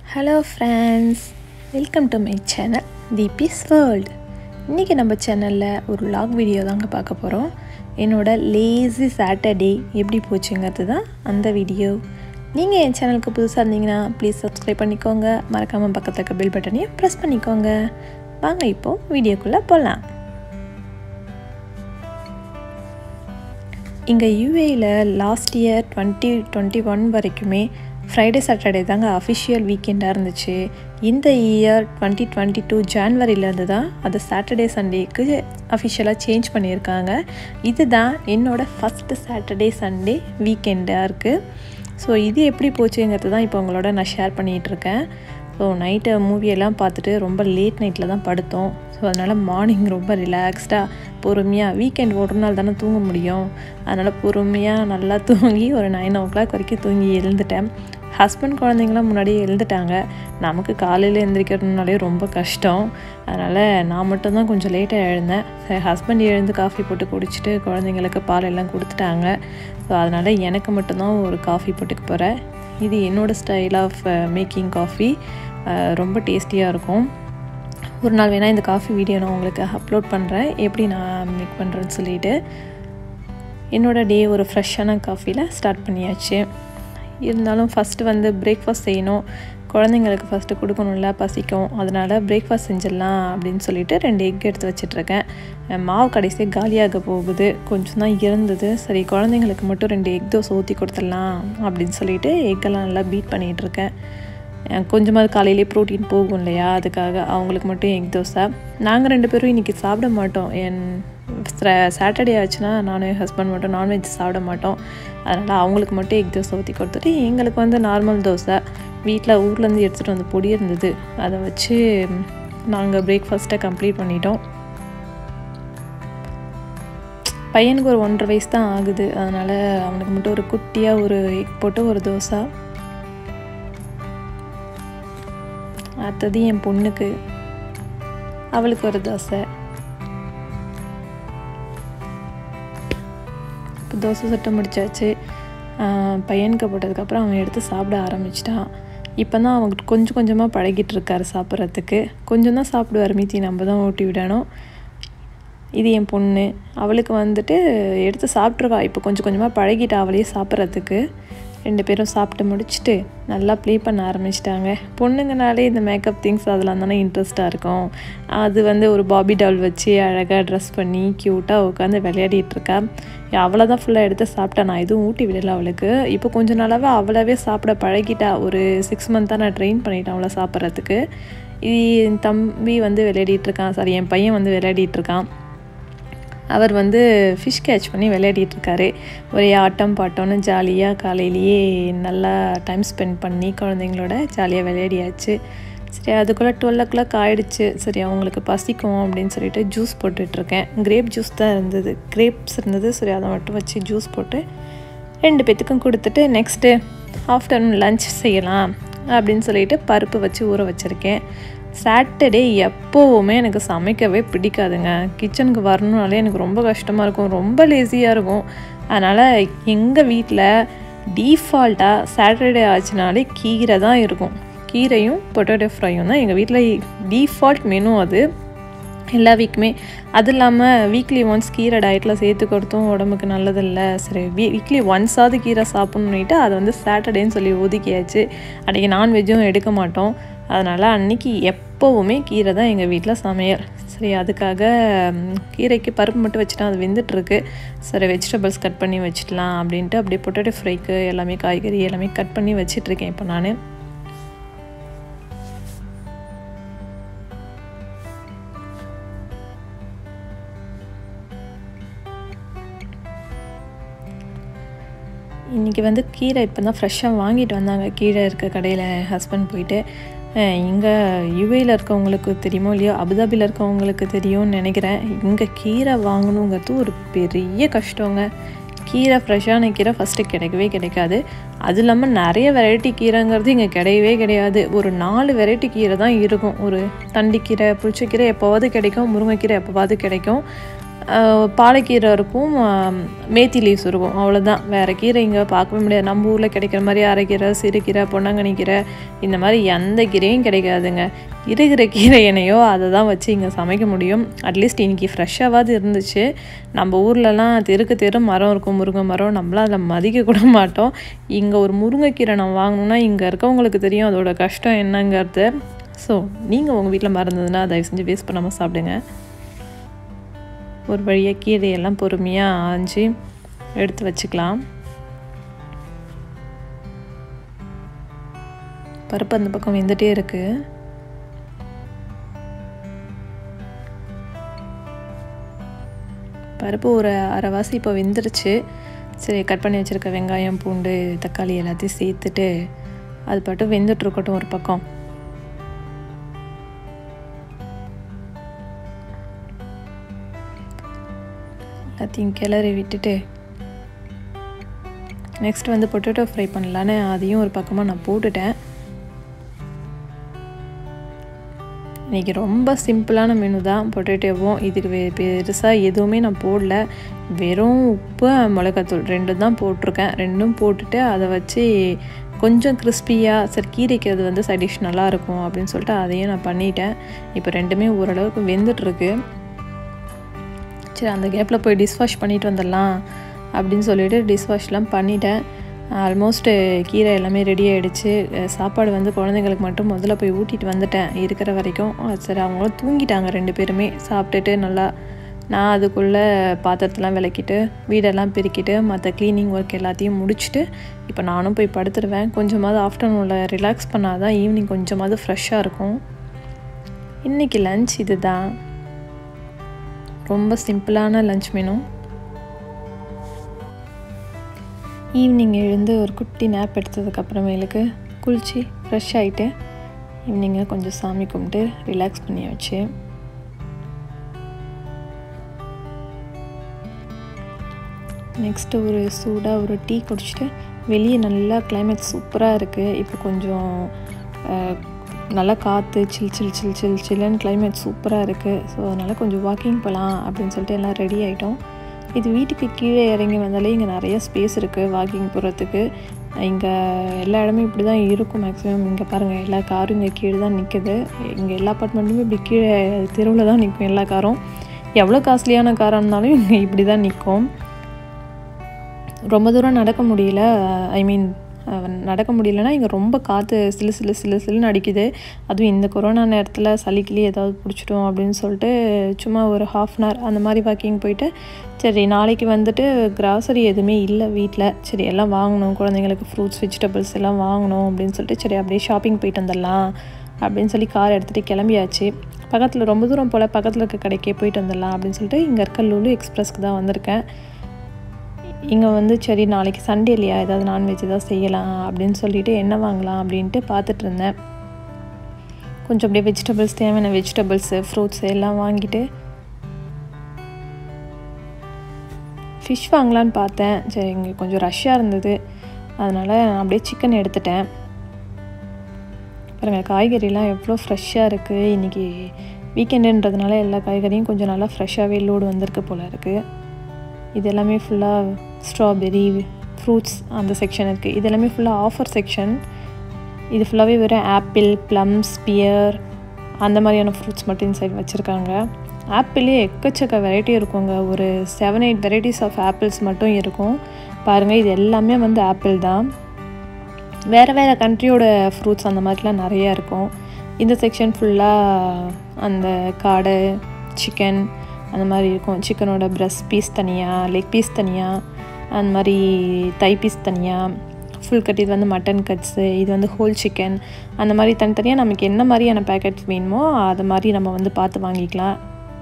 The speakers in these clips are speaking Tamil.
hello friends welcome to my channel Deepi's world இன்றைக்கி நம்ம சேனலில் ஒரு லாக் வீடியோ தாங்க பார்க்க போகிறோம் என்னோட லேசி சாட்டர்டே எப்படி போச்சுங்கிறது தான் அந்த வீடியோ நீங்கள் என் சேனலுக்கு புதுசாக இருந்தீங்கன்னா ப்ளீஸ் சப்ஸ்கிரைப் பண்ணிக்கோங்க மறக்காமல் பக்கத்தில் இருக்க பெல் பட்டனையும் ப்ரெஸ் பண்ணிக்கோங்க வாங்க இப்போது வீடியோக்குள்ளே போகலாம் இங்கே யூஏயில் last year twenty twenty one வரைக்குமே ஃப்ரைடே சாட்டர்டே தாங்க அஃபிஷியல் வீக்கெண்டாக இருந்துச்சு இந்த இயர் டுவெண்ட்டி டுவெண்ட்டி டூ ஜான்வரியிலேருந்து தான் அது சாட்டர்டே சண்டேக்கு அஃபிஷியலாக சேஞ்ச் பண்ணியிருக்காங்க இதுதான் என்னோடய ஃபஸ்ட்டு சாட்டர்டே சண்டே வீக்கெண்டாக இருக்குது ஸோ இது எப்படி போச்சுங்கிறது தான் இப்போ உங்களோட நான் ஷேர் பண்ணிகிட்ருக்கேன் ஸோ நைட்டு மூவியெல்லாம் பார்த்துட்டு ரொம்ப லேட் நைட்டில் தான் படுத்தோம் ஸோ அதனால் மார்னிங் ரொம்ப ரிலாக்ஸ்டாக பொறுமையாக வீக்கெண்ட் ஒரு நாள் தானே தூங்க முடியும் அதனால் பொறுமையாக நல்லா தூங்கி ஒரு நைன் ஓ கிளாக் வரைக்கும் தூங்கி எழுந்துட்டேன் ஹஸ்பண்ட் குழந்தைங்களாம் முன்னாடியே எழுந்துட்டாங்க நமக்கு காலையில் எழுந்திரிக்கிறதுனாலே ரொம்ப கஷ்டம் அதனால் நான் மட்டும்தான் கொஞ்சம் லேட்டாக எழுந்தேன் சரி ஹஸ்பண்ட் எழுந்து காஃபி போட்டு குடிச்சிட்டு குழந்தைங்களுக்கு பால் எல்லாம் கொடுத்துட்டாங்க ஸோ அதனால் எனக்கு மட்டும்தான் ஒரு காஃபி போட்டுக்க போகிறேன் இது என்னோடய ஸ்டைல் ஆஃப் மேக்கிங் காஃபி ரொம்ப டேஸ்டியாக இருக்கும் ஒரு நாள் வேணால் இந்த காஃபி வீடியோ நான் உங்களுக்கு அப்லோட் பண்ணுறேன் எப்படி நான் மேக் பண்ணுறேன்னு சொல்லிட்டு என்னோடய டே ஒரு ஃப்ரெஷ்ஷான காஃபியில் ஸ்டார்ட் பண்ணியாச்சு இருந்தாலும் ஃபஸ்ட்டு வந்து பிரேக்ஃபாஸ்ட் செய்யணும் குழந்தைங்களுக்கு ஃபஸ்ட்டு கொடுக்கணும்ல பசிக்கும் அதனால் பிரேக்ஃபாஸ்ட் செஞ்சிடலாம் அப்படின்னு சொல்லிட்டு ரெண்டு எக் எடுத்து வச்சிட்ருக்கேன் மாவு கடைசியாக காலியாக போகுது கொஞ்சம் தான் இருந்தது சரி குழந்தைங்களுக்கு மட்டும் ரெண்டு எக் தோசை ஊற்றி கொடுத்துடலாம் அப்படின்னு சொல்லிட்டு எக்கெல்லாம் நல்லா பீட் பண்ணிகிட்ருக்கேன் கொஞ்சமாவது காலையிலே ப்ரோட்டீன் போகும் இல்லையா அதுக்காக அவங்களுக்கு மட்டும் எக் தோசை நாங்கள் ரெண்டு பேரும் இன்றைக்கி சாப்பிட மாட்டோம் என் சாட்டர்டே ஆச்சுன்னா நானும் என் ஹஸ்பண்ட் மட்டும் நான்வெஜ் சாப்பிட மாட்டோம் அதனால் அவங்களுக்கு மட்டும் எக் தோசை ஊற்றி கொடுத்துட்டு எங்களுக்கு வந்து நார்மல் தோசை வீட்டில் ஊர்லேருந்து எடுத்துகிட்டு வந்து பொடி இருந்தது அதை வச்சு நாங்கள் பிரேக்ஃபாஸ்ட்டை கம்ப்ளீட் பண்ணிட்டோம் பையனுக்கு ஒரு ஒன்றரை வயசு தான் ஆகுது அதனால் அவனுக்கு மட்டும் ஒரு குட்டியாக ஒரு எக் போட்டு ஒரு தோசை அடுத்தது என் பொண்ணுக்கு அவளுக்கு ஒரு தோசை இப்போ தோசை சுட்ட முடிச்சாச்சு பையனுக்கு போட்டதுக்கப்புறம் அவன் எடுத்து சாப்பிட ஆரம்பிச்சிட்டான் இப்போ தான் அவங்க கொஞ்சம் கொஞ்சமாக பழகிட்டு இருக்காரு சாப்பிட்றதுக்கு கொஞ்சம் தான் சாப்பிடுவார் மீத்தி நம்ம தான் ஊட்டி விடணும் இது என் பொண்ணு அவளுக்கு வந்துட்டு எடுத்து சாப்பிட்ருவா இப்போ கொஞ்சம் கொஞ்சமாக பழகிட்டா அவளையே சாப்பிட்றதுக்கு ரெண்டு பேரும் சாப்பிட்டு முடிச்சுட்டு நல்லா ப்ளே பண்ண ஆரம்பிச்சிட்டாங்க பொண்ணுங்கனாலே இந்த மேக்கப் திங்ஸ் அதெல்லாம் தானே இன்ட்ரெஸ்ட்டாக இருக்கும் அது வந்து ஒரு பாபி டால் வச்சு அழகாக ட்ரெஸ் பண்ணி க்யூட்டாக உட்காந்து விளையாடிட்டுருக்கா அவளை தான் ஃபுல்லாக எடுத்து சாப்பிட்டா நான் எதுவும் ஊட்டி விடலை அவளுக்கு இப்போ கொஞ்ச நாளாகவே அவளாவே சாப்பிட பழகிட்டா ஒரு சிக்ஸ் மந்த்தாக நான் ட்ரெயின் பண்ணிட்டேன் அவளை சாப்பிட்றதுக்கு இது என் தம்பி வந்து விளையாடிட்டுருக்கான் சாரி என் பையன் வந்து விளையாடிட்டுருக்கான் அவர் வந்து ஃபிஷ் கேட்ச் பண்ணி விளையாடிட்டுருக்காரு ஒரே ஆட்டம் பாட்டம்னு ஜாலியாக காலையிலேயே நல்லா டைம் ஸ்பெண்ட் பண்ணி குழந்தைங்களோட ஜாலியாக விளையாடியாச்சு சரி அதுக்குள்ளே டுவெல் ஓ கிளாக் ஆகிடுச்சு சரி அவங்களுக்கு பசிக்கும் அப்படின்னு சொல்லிட்டு ஜூஸ் போட்டுட்ருக்கேன் கிரேப் ஜூஸ் தான் இருந்தது கிரேப்ஸ் இருந்தது சரி அதை மட்டும் வச்சு ஜூஸ் போட்டு ரெண்டு பேத்துக்கும் கொடுத்துட்டு நெக்ஸ்ட்டு ஆஃப்டர்நூன் லன்ச் செய்யலாம் அப்படின்னு சொல்லிட்டு பருப்பு வச்சு ஊற வச்சுருக்கேன் சாட்டர்டே எப்போவுமே எனக்கு சமைக்கவே பிடிக்காதுங்க கிச்சனுக்கு வரணுனாலே எனக்கு ரொம்ப கஷ்டமாக இருக்கும் ரொம்ப லேசியாக இருக்கும் அதனால் எங்கள் வீட்டில் டீஃபால்ட்டாக சாட்டர்டே ஆச்சுனாலே கீரை தான் இருக்கும் கீரையும் பொட்டேட்டோ ஃப்ரையும் தான் எங்கள் வீட்டில் டீஃபால்ட் மெனு அது எல்லா வீக்குமே அது இல்லாமல் வீக்லி ஒன்ஸ் கீரை டயட்டில் சேர்த்து கொடுத்தும் உடம்புக்கு நல்லதில்லை சரி வீ வீக்லி ஒன்ஸாவது கீரை சாப்பிட்ணுன்னுட்டு அதை வந்து சாட்டர்டேன்னு சொல்லி ஒதுக்கியாச்சு அன்றைக்கி நான்வெஜ்ஜும் எடுக்க மாட்டோம் அதனால் அன்றைக்கி எப்போவுமே கீரை தான் எங்கள் வீட்டில் சமையல் சரி அதுக்காக கீரைக்கு பருப்பு மட்டும் வச்சுட்டா அது வெந்துட்டுருக்கு சரி வெஜிடபிள்ஸ் கட் பண்ணி வச்சிடலாம் அப்படின்ட்டு அப்படியே பொட்டேட்டோ ஃப்ரைக்கு எல்லாமே காய்கறி எல்லாமே கட் பண்ணி வச்சிட்ருக்கேன் இப்போ நான் இன்றைக்கி வந்து கீரை இப்போ தான் ஃப்ரெஷ்ஷாக வாங்கிட்டு வந்தாங்க கீரை இருக்க கடையில் ஹஸ்பண்ட் போயிட்டு இங்கே யுஏயில் இருக்கவங்களுக்கு தெரியுமோ இல்லையோ அபுதாபியில் இருக்கவங்களுக்கு தெரியும்னு நினைக்கிறேன் இங்கே கீரை வாங்கணுங்கிறது ஒரு பெரிய கஷ்டங்க கீரை ஃப்ரெஷ்ஷான கீரை ஃபஸ்ட்டு கிடைக்கவே கிடைக்காது அது இல்லாமல் நிறைய வெரைட்டி கீரைங்கிறது இங்கே கிடையவே கிடையாது ஒரு நாலு வெரைட்டி கீரை தான் இருக்கும் ஒரு தண்டிக்கீரை புளிச்சக்கீரை எப்போவாது கிடைக்கும் முருங்கைக்கீரை எப்போவாது கிடைக்கும் அஹ், பாலக்கீரை இருக்கும் ஆம், மேத்தி லீவ்ஸ் இருக்கும் அவ்வளோதான் வேறு கீரை இங்கே பார்க்கவே முடியாது நம்ம ஊரில் கிடைக்கிற மாதிரி அரைக்கீரை சிறுகீரை பொன்னாங்கண்ணி கீரை இந்த மாதிரி எந்த கீரையும் கிடைக்காதுங்க இருக்கிற கீரை என்னையோ அதை தான் வச்சு இங்கே சமைக்க முடியும் அட்லீஸ்ட் இன்றைக்கி ஃப்ரெஷ்ஷாவது இருந்துச்சு நம்ம ஊர்லலாம் தெருக்கு தெரு மரம் இருக்கும் முருங்கை மரம் நம்மளாம் அதில் மதிக்க கூட மாட்டோம் இங்கே ஒரு முருங்கைக்கீரை நான் வாங்கணுன்னா இங்கே இருக்கவங்களுக்கு தெரியும் அதோட கஷ்டம் என்னங்கிறது ஸோ நீங்கள் உங்கள் வீட்டில் மறந்ததுன்னா தயவு செஞ்சு வேஸ்ட் பண்ணாமல் சாப்பிடுங்க ஒரு வழியாக கீரையெல்லாம் பொறுமையாக ஆஞ்சு எடுத்து வச்சுக்கலாம் பருப்பு அந்த பக்கம் வெந்துட்டே இருக்கு பருப்பு ஒரு அரைவாசி இப்போ வெந்துருச்சு சரி கட் பண்ணி வச்சுருக்க வெங்காயம் பூண்டு தக்காளி எல்லாத்தையும் சேர்த்துட்டு அது பாட்டு வெந்துட்டுருக்கட்டும் ஒரு பக்கம் எல்லாத்தையும் கிளறி விட்டுட்டு நெக்ஸ்ட் வந்து பொட்டேட்டோ ஃப்ரை பண்ணலான்னு அதையும் ஒரு பக்கமாக நான் போட்டுட்டேன் இன்றைக்கி ரொம்ப சிம்பிளான மெனு தான் பொட்டேட்டோவும் இதுக்கு வே பெருசாக எதுவுமே நான் போடல வெறும் உப்பு மிளகாத்தூள் ரெண்டு தான் போட்டிருக்கேன் ரெண்டும் போட்டுட்டு அதை வச்சு கொஞ்சம் கிறிஸ்பியாக சரி கீரைக்கு அது வந்து சைடிஷ் நல்லாயிருக்கும் அப்படின்னு சொல்லிட்டு அதையும் நான் பண்ணிட்டேன் இப்போ ரெண்டுமே ஓரளவுக்கு வெந்துட்டுருக்கு சரி அந்த கேப்பில் போய் டிஷ் வாஷ் பண்ணிட்டு வந்துடலாம் அப்படின்னு சொல்லிட்டு டிஷ் வாஷ்லாம் பண்ணிட்டேன் ஆல்மோஸ்ட்டு கீரை எல்லாமே ரெடி ஆகிடுச்சு சாப்பாடு வந்து குழந்தைங்களுக்கு மட்டும் முதல்ல போய் ஊட்டிட்டு வந்துட்டேன் இருக்கிற வரைக்கும் அஹ் சரி அவங்களும் தூங்கிட்டாங்க ரெண்டு பேருமே சாப்பிட்டுட்டு நல்லா நான் அதுக்குள்ளே பாத்திரத்தெல்லாம் விளக்கிட்டு வீடெல்லாம் பெருக்கிட்டு மற்ற க்ளீனிங் ஒர்க் எல்லாத்தையும் முடிச்சுட்டு இப்போ நானும் போய் படுத்துருவேன் கொஞ்சமாவது ஆஃப்டர்நூனில் ரிலாக்ஸ் பண்ணால் தான் ஈவினிங் கொஞ்சமாவது ஃப்ரெஷ்ஷாக இருக்கும் இன்றைக்கி லஞ்ச் இது தான் ரொம்ப சிம்பிளான லஞ்ச் மெனு ஈவினிங் எழுந்து ஒரு குட்டி நேப் எடுத்ததுக்கப்புறமேலுக்கு குளித்து ஃப்ரெஷ் ஆகிட்டு ஈவினிங்கை கொஞ்சம் சாமி கும்பிட்டு ரிலாக்ஸ் பண்ணியாச்சு நெக்ஸ்ட்டு ஒரு சூடாக ஒரு டீ குடிச்சிட்டு வெளியே நல்லா climate சூப்பராக இருக்குது இப்போ கொஞ்சம் அஹ், நல்லா காற்று சில் சில் சில் சில் சில்லுன்னு climate சூப்பராக இருக்குது ஸோ அதனால் கொஞ்சம் வாக்கிங் போகலாம் அப்படின்னு சொல்லிட்டு எல்லாம் ரெடி ஆகிட்டோம் இது வீட்டுக்கு கீழே இறங்கி வந்தாலே இங்கே நிறைய ஸ்பேஸ் இருக்குது வாக்கிங் போகிறதுக்கு இங்கே எல்லா இடமும் இப்படி தான் இருக்கும் மேக்ஸிமம் இங்கே பாருங்கள் எல்லா காரும் இங்கே கீழே தான் நிற்குது இங்கே எல்லா அப்பார்ட்மெண்ட்டுமே இப்படி கீழே தெருவில் தான் நிற்கும் எல்லா காரும் எவ்வளோ காஸ்ட்லியான காராக இருந்தாலும் இங்கே இப்படி தான் நிற்கும் ரொம்ப தூரம் நடக்க முடியல ஐ மீன் நடக்க முடியலன்னா இங்கே ரொம்ப காற்று சிலு சிலு சிலு சிலுன்னு அடிக்குது அதுவும் இந்த கொரோனா நேரத்தில் சளிக்கிளி ஏதாவது பிடிச்சிட்டோம் அப்படின்னு சொல்லிட்டு சும்மா ஒரு ஹாஃப் அன் ஹவர் அந்த மாதிரி வாக்கிங் போயிட்டு சரி நாளைக்கு வந்துட்டு கிராசரி எதுவுமே இல்லை வீட்டில் சரி எல்லாம் வாங்கணும் குழந்தைங்களுக்கு ஃப்ரூட்ஸ் வெஜிடபிள்ஸ் எல்லாம் வாங்கணும் அப்படின்னு சொல்லிட்டு சரி அப்படியே ஷாப்பிங் போயிட்டு வந்துடலாம் அப்படின்னு சொல்லி கார் எடுத்துகிட்டு கிளம்பியாச்சு பக்கத்தில் ரொம்ப தூரம் போல் பக்கத்தில் இருக்க கடைக்கே போயிட்டு வந்துடலாம் அப்படின்னு சொல்லிட்டு இங்கே இருக்க லுலு எக்ஸ்பிரஸ்க்கு தான் வந்திருக்கேன் இங்கே வந்து சரி நாளைக்கு சண்டே இல்லையா ஏதாவது நான்வெஜ் ஏதாவது செய்யலாம் அப்படின்னு சொல்லிட்டு என்ன வாங்கலாம் அப்படின்ட்டு பார்த்துட்டு இருந்தேன் கொஞ்சம் அப்படியே வெஜிடபிள்ஸ் தேவையான வெஜிடபிள்ஸு ஃப்ரூட்ஸ் எல்லாம் வாங்கிட்டு ஃபிஷ் வாங்கலான்னு பார்த்தேன் சரி இங்கே கொஞ்சம் ரஷ்ஷாக இருந்தது அதனால் நான் அப்படியே சிக்கன் எடுத்துட்டேன் பாருங்கள் காய்கறிலாம் எவ்வளோ ஃப்ரெஷ்ஷாக இருக்குது இன்றைக்கி வீக்கெண்டுன்றதுனால எல்லா காய்கறியும் கொஞ்சம் நல்லா ஃப்ரெஷ்ஷாகவே லோடு வந்திருக்கு போல் இருக்குது இது எல்லாமே ஃபுல்லாக ஸ்ட்ராபெரி ஃப்ரூட்ஸ் அந்த செக்ஷன் இருக்குது இது எல்லாமே ஃபுல்லாக ஆஃபர் செக்ஷன் இது ஃபுல்லாகவே வெறும் ஆப்பிள் ப்ளம்ஸ் பியர் அந்த மாதிரியான ஃப்ரூட்ஸ் மட்டும் இந்த சைடு வச்சுருக்காங்க ஆப்பிளே எக்கச்சக்க வெரைட்டி இருக்குங்க ஒரு seven eight varieties of apples மட்டும் இருக்கும் பாருங்கள் இது எல்லாமே வந்து ஆப்பிள் தான் வேறு வேறு கண்ட்ரியோட ஃப்ரூட்ஸ் அந்த மாதிரிலாம் நிறையா இருக்கும் இந்த செக்ஷன் ஃபுல்லாக அந்த காடை சிக்கன் அந்த மாதிரி இருக்கும் சிக்கனோட பிரஸ்ட் பீஸ் தனியாக லெக் பீஸ் தனியாக அந்த மாதிரி தை பீஸ் தனியாக ஃபுல் கட் இது வந்து மட்டன் கட்ஸு இது வந்து ஹோல் சிக்கன் அந்த மாதிரி தனித்தனியாக நமக்கு என்ன மாதிரியான பேக்கெட்ஸ் வேணுமோ அது மாதிரி நம்ம வந்து பார்த்து வாங்கிக்கலாம்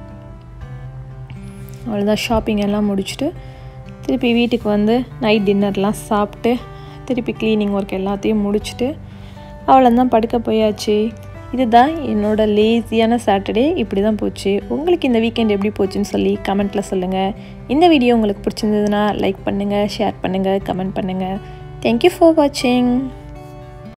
அவ்வளோதான் ஷாப்பிங் எல்லாம் முடிச்சுட்டு திருப்பி வீட்டுக்கு வந்து நைட் டின்னர்லாம் சாப்பிட்டு திருப்பி க்ளீனிங் ஒர்க் எல்லாத்தையும் முடிச்சுட்டு அவ்வளோதான் படுக்க போயாச்சு இதுதான் என்னோட லேசியான சாட்டர்டே இப்படி தான் போச்சு உங்களுக்கு இந்த வீக்கெண்ட் எப்படி போச்சுன்னு சொல்லி கமெண்ட்டில் சொல்லுங்கள் இந்த வீடியோ உங்களுக்கு பிடிச்சிருந்ததுன்னா லைக் பண்ணுங்கள் ஷேர் பண்ணுங்கள் கமெண்ட் பண்ணுங்கள் தேங்க்யூ ஃபார் வாட்சிங்